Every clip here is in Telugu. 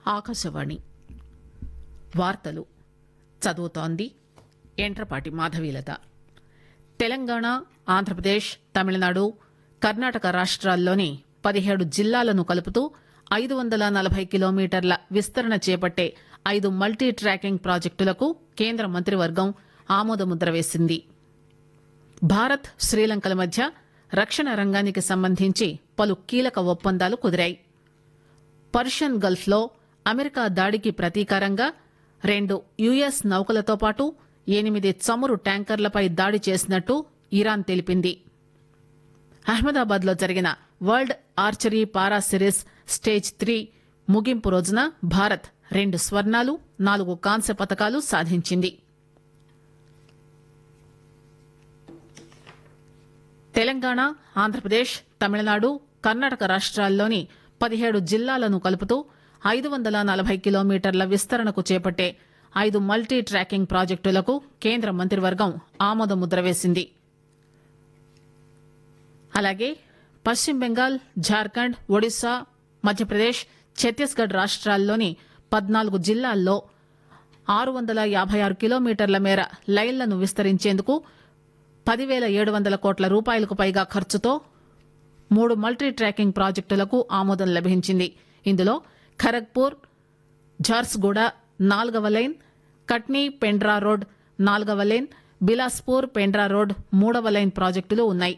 ఆకాశవాణి వార్తలు చదువుతోంది ఎంట్రపాటి మాధవీలత తెలంగాణ ఆంధ్రప్రదేశ్ తమిళనాడు కర్ణాటక రాష్ట్రాల్లోని పదిహేడు జిల్లాలను కలుపుతూ ఐదు వందల నలభై కిలోమీటర్ల విస్తరణ చేపట్టే ఐదు మల్టీ ట్రాకింగ్ ప్రాజెక్టులకు కేంద్ర మంత్రివర్గం ఆమోదముద్ర వేసింది భారత్ శ్రీలంకల మధ్య రక్షణ రంగానికి సంబంధించి పలు కీలక ఒప్పందాలు కుదిరాయి పర్షియన్ గల్ఫ్లో అమెరికా దాడికి ప్రతీకారంగా రెండు యుఎస్ నౌకలతో పాటు ఎనిమిది చమురు ట్యాంకర్లపై దాడి చేసినట్టు ఇరాన్ తెలిపింది అహ్మదాబాద్లో జరిగిన world archery para series stage three ముగింపు రోజున భారత్ రెండు స్వర్ణాలు నాలుగు కాంస్య పతకాలు సాధించింది తెలంగాణ ఆంధ్రప్రదేశ్ తమిళనాడు కర్ణాటక రాష్ట్రాల్లోని పదిహేడు జిల్లాలను కలుపుతూ ఐదు వందల నలభై కిలోమీటర్ల విస్తరణకు చేపట్టే ఐదు మల్టీ ట్రాకింగ్ ప్రాజెక్టులకు కేంద్ర మంత్రివర్గం ఆమోదముద్ర వేసింది అలాగే పశ్చిమ బెంగాల్ జార్ఖండ్ ఒడిశా మధ్యప్రదేశ్ ఛత్తీస్గఢ్ రాష్ట్రాల్లోని పద్నాలుగు జిల్లాల్లో ఆరు వందల యాభై ఆరు కిలోమీటర్ల మేర లైన్లను విస్తరించేందుకు పదివేల ఏడు వందల కోట్ల రూపాయలకు పైగా ఖర్చుతో మూడు మల్టీ ట్రాకింగ్ ప్రాజెక్టులకు ఆమోదం లభించింది ఇందులో ఖరగ్పూర్ ఝార్సుగూడ నాలుగవ లైన్ కట్నీ పెండ్రా రోడ్ నాలుగవ లైన్ బిలాస్పూర్ పెండ్రా రోడ్ మూడవ లైన్ ప్రాజెక్టులు ఉన్నాయి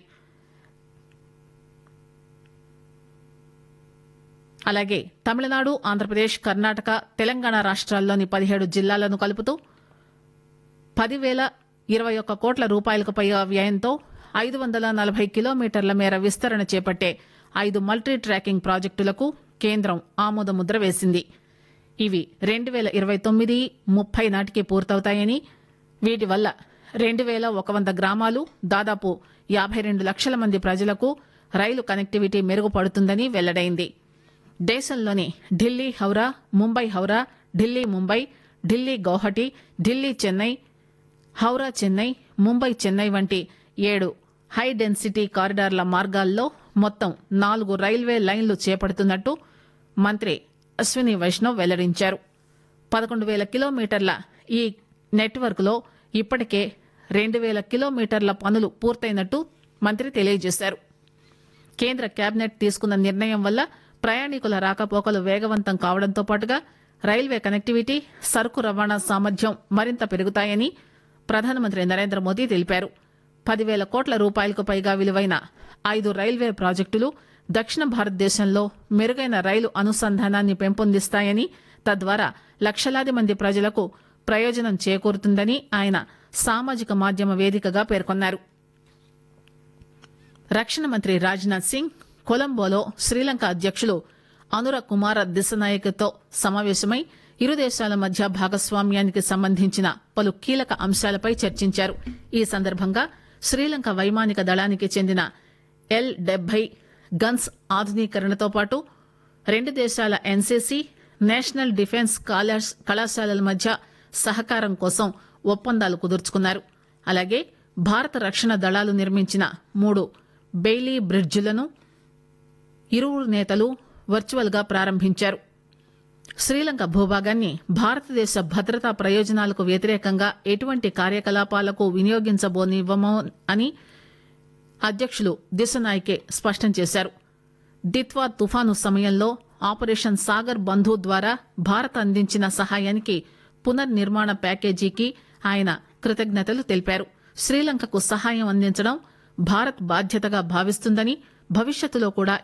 అలాగే తమిళనాడు ఆంధ్రప్రదేశ్ కర్ణాటక తెలంగాణ రాష్ట్రాల్లోని పదిహేడు జిల్లాలను కలుపుతూ పదివేల ఇరవై ఒక్క కోట్ల రూపాయలకు పైగా వ్యయంతో ఐదు వందల నలభై కిలోమీటర్ల మేర విస్తరణ చేపట్టే ఐదు మల్టీ ట్రాకింగ్ ప్రాజెక్టులకు కేంద్రం ఆమోదముద్ర వేసింది ఇవి రెండు వేల ఇరవై తొమ్మిది ముప్పై నాటికి పూర్తవుతాయని వీటి వల్ల రెండు వేల ఒక వంద గ్రామాలు దాదాపు యాభై రెండు లక్షల మంది ప్రజలకు రైలు కనెక్టివిటీ మెరుగుపడుతుందని వెల్లడైంది దేశంలోని ఢిల్లీ హౌరా ముంబై హౌరా ఢిల్లీ ముంబై ఢిల్లీ గౌహటి ఢిల్లీ చెన్నై హౌరా చెన్నై ముంబై చెన్నై వంటి ఏడు హై డెన్సిటీ కారిడార్ల మార్గాల్లో మొత్తం నాలుగు రైల్వే లైన్లు చేపడుతున్నట్టు మంత్రి అశ్విని వైష్ణవ్ వెల్లడించారు పదకొండు వేల కిలోమీటర్ల ఈ నెట్వర్క్లో ఇప్పటికే రెండు వేల కిలోమీటర్ల పనులు పూర్తయినట్టు మంత్రి తెలియజేశారు కేంద్ర కేబినెట్ తీసుకున్న నిర్ణయం వల్ల ప్రయాణికుల రాకపోకలు వేగవంతం కావడంతో పాటుగా రైల్వే కనెక్టివిటీ సరుకు రవాణా సామర్థ్యం మరింత పెరుగుతాయని ప్రధానమంత్రి నరేంద్ర మోదీ తెలిపారు పదివేల కోట్ల రూపాయలకు పైగా విలువైన ఐదు రైల్వే ప్రాజెక్టులు దక్షిణ భారతదేశంలో మెరుగైన రైలు అనుసంధానాన్ని పెంపొందిస్తాయని తద్వారా లక్షలాది మంది ప్రజలకు ప్రయోజనం చేకూరుతుందని ఆయన సామాజిక మాధ్యమ వేదికగా పేర్కొన్నారు రక్షణ మంత్రి రాజ్నాథ్ సింగ్ కొలంబోలో శ్రీలంక అధ్యక్షులు అనుర కుమార దిశనాయకతో సమావేశమై ఇరు దేశాల మధ్య భాగస్వామ్యానికి సంబంధించిన పలు కీలక అంశాలపై చర్చించారు ఈ సందర్భంగా శ్రీలంక వైమానిక దళానికి చెందిన ఎల్ డెబ్బై గన్స్ ఆధునీకరణతో పాటు రెండు దేశాల ఎన్సీసీ నేషనల్ డిఫెన్స్ కాలేజ్- కళాశాలల మధ్య సహకారం కోసం ఒప్పందాలు కుదుర్చుకున్నారు అలాగే భారత రక్షణ దళాలు నిర్మించిన మూడు బెయిలీ బ్రిడ్జిలను ఇరువురు నేతలు వర్చువల్ గా ప్రారంభించారు శ్రీలంక భూభాగాన్ని భారతదేశ భద్రతా ప్రయోజనాలకు వ్యతిరేకంగా ఎటువంటి కార్యకలాపాలకు వినియోగించబోనివ్వమో అని అధ్యక్షులు దిశనాయకే స్పష్టం చేశారు దిత్వా తుఫాను సమయంలో ఆపరేషన్ సాగర్ బంధు ద్వారా భారత్ అందించిన సహాయానికి పునర్నిర్మాణ ప్యాకేజీకి ఆయన కృతజ్ఞతలు తెలిపారు శ్రీలంకకు సహాయం అందించడం భారత్ బాధ్యతగా భావిస్తుందని భవిష్యత్తులో కూడా